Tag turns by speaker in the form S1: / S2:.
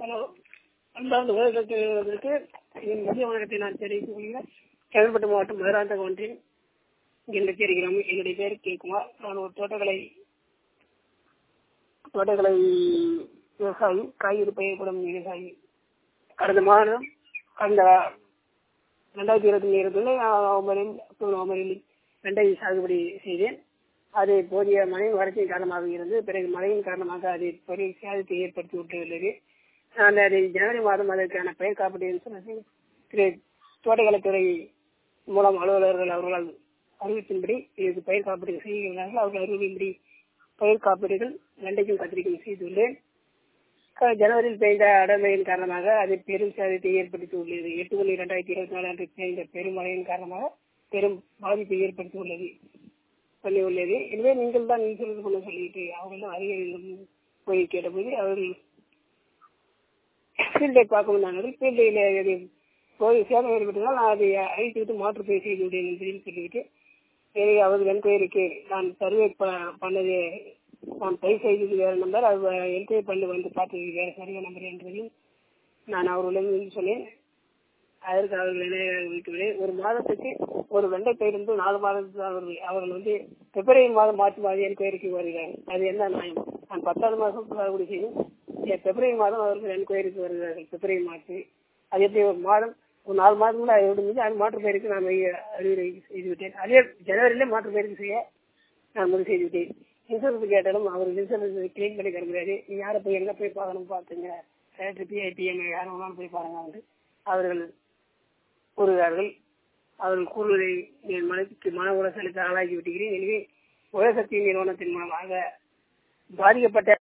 S1: hello அன்பார்ந்த உலகத்திற்கு என் மதிய வணக்கத்தை நான் தெரிவித்துக் கொள்கிறேன் செங்கல்பட்டு மாவட்டம் மதுராந்தக ஒன்றில் இன்று இருக்கிறோம் என்னுடைய பேர் கே குமார் நான் ஒரு தோட்டக்கலை தோட்டக்கலை விவசாயி காய்கறி பயிர்படும் விவசாயி கடந்த மாதம் கடந்த ரெண்டாயிரத்தி இருபத்தி இருபதில் நவம்பரில் நவம்பரில் வெண்டை சாகுபடி செய்தேன் அது போதிய மழை வறட்சியின் காரணமாக இருந்து பிறகு மழையின் காரணமாக அது பெரிய சேதத்தை ஏற்படுத்தி விட்டுள்ளது நான் அதை ஜனவரி மாதம் அதற்கான பயிர் காப்பீடு இன்சூரன்ஸை திரு தோட்டக்கலைத்துறை மூலம் அலுவலர்கள் அவர்களால் அறிவித்தின்படி இதுக்கு பயிர் காப்பீடு செய்கிறார்கள் அவர்கள் அறிவிப்பின்படி பயிர் காப்பீடுகள் வெண்டைக்கும் கத்திரிக்கும் செய்துள்ளேன் ஜனவரியில் பெய்த அடமழையின் காரணமாக அது பெரும் சேதத்தை ஏற்படுத்தி உள்ளது எட்டு ஒன்று இரண்டாயிரத்தி இருபத்தி நாலு அன்று பெய்த பெருமழையின் காரணமாக பெரும் பாதிப்பை ஏற்படுத்தி உள்ளது சொல்லி உள்ளது எனவே நீங்கள் தான் இன்சூரன்ஸ் பண்ண சொல்லிட்டு அவர்களும் அதிகாரிகளும் போய் கேட்டபோது அவர்கள் ஃபீல்டை பார்க்க வந்தார்கள் ஃபீல்டில் போய் சேதம் ஏற்பட்டதால் நான் அதை அழித்துவிட்டு மாற்று பயிர் செய்து விட்டேன் என்று சொல்லிவிட்டு எனவே அவர்கள் என்கொயரிக்கு நான் சர்வே பண்ணது நான் பயிர் செய்தது வேற நம்பர் அது என்கொயரி பண்ணி வந்து பார்த்தது வேற சர்வே நம்பர் என்பதையும் நான் அவர்களிடம் சொன்னேன் அதற்கு அவர்கள் என்ன வைத்துள்ளேன் ஒரு மாதத்துக்கு ஒரு வெண்டை பயிர் வந்து நாலு மாதத்துக்கு அவர்கள் அவர்கள் வந்து பிப்ரவரி மாதம் மார்ச் மாதம் என்கொயரிக்கு வருகிறார்கள் அது என்ன நியாயம் நான் பத்தாவது மாதம் சாகுபடி செய்யும் பிப்ரவரி மாதம் அவர்கள் என்கொயரிக்கு வருகிறார்கள் பிப்ரவரி மார்ச் அது எப்படி ஒரு மாதம் ஒரு நாலு மாதம் கூட முடிஞ்சு அது மாற்று பயிருக்கு நான் அறிவுரை செய்துவிட்டேன் அதே ஜனவரியிலே மாற்று பயிருக்கு செய்ய நான் முடிவு செய்துவிட்டேன் இன்சூரன்ஸ் கேட்டாலும் அவர் இன்சூரன்ஸ் கிளைம் பண்ணி தருகிறாரு நீ யாரை போய் எங்க போய் பார்க்கணும் பார்த்துங்க கலெக்டர் பிஐபிஎம் யாரும் வேணாலும் போய் பாருங்க வந்து அவர்கள் கூறுகிறார்கள் அவர்கள் கூறுவதை என் மனத்துக்கு மன உளைச்சலுக்கு ஆளாகி விட்டுகிறேன் எனவே உலகத்தின் நிறுவனத்தின் மூலமாக பாதிக்கப்பட்ட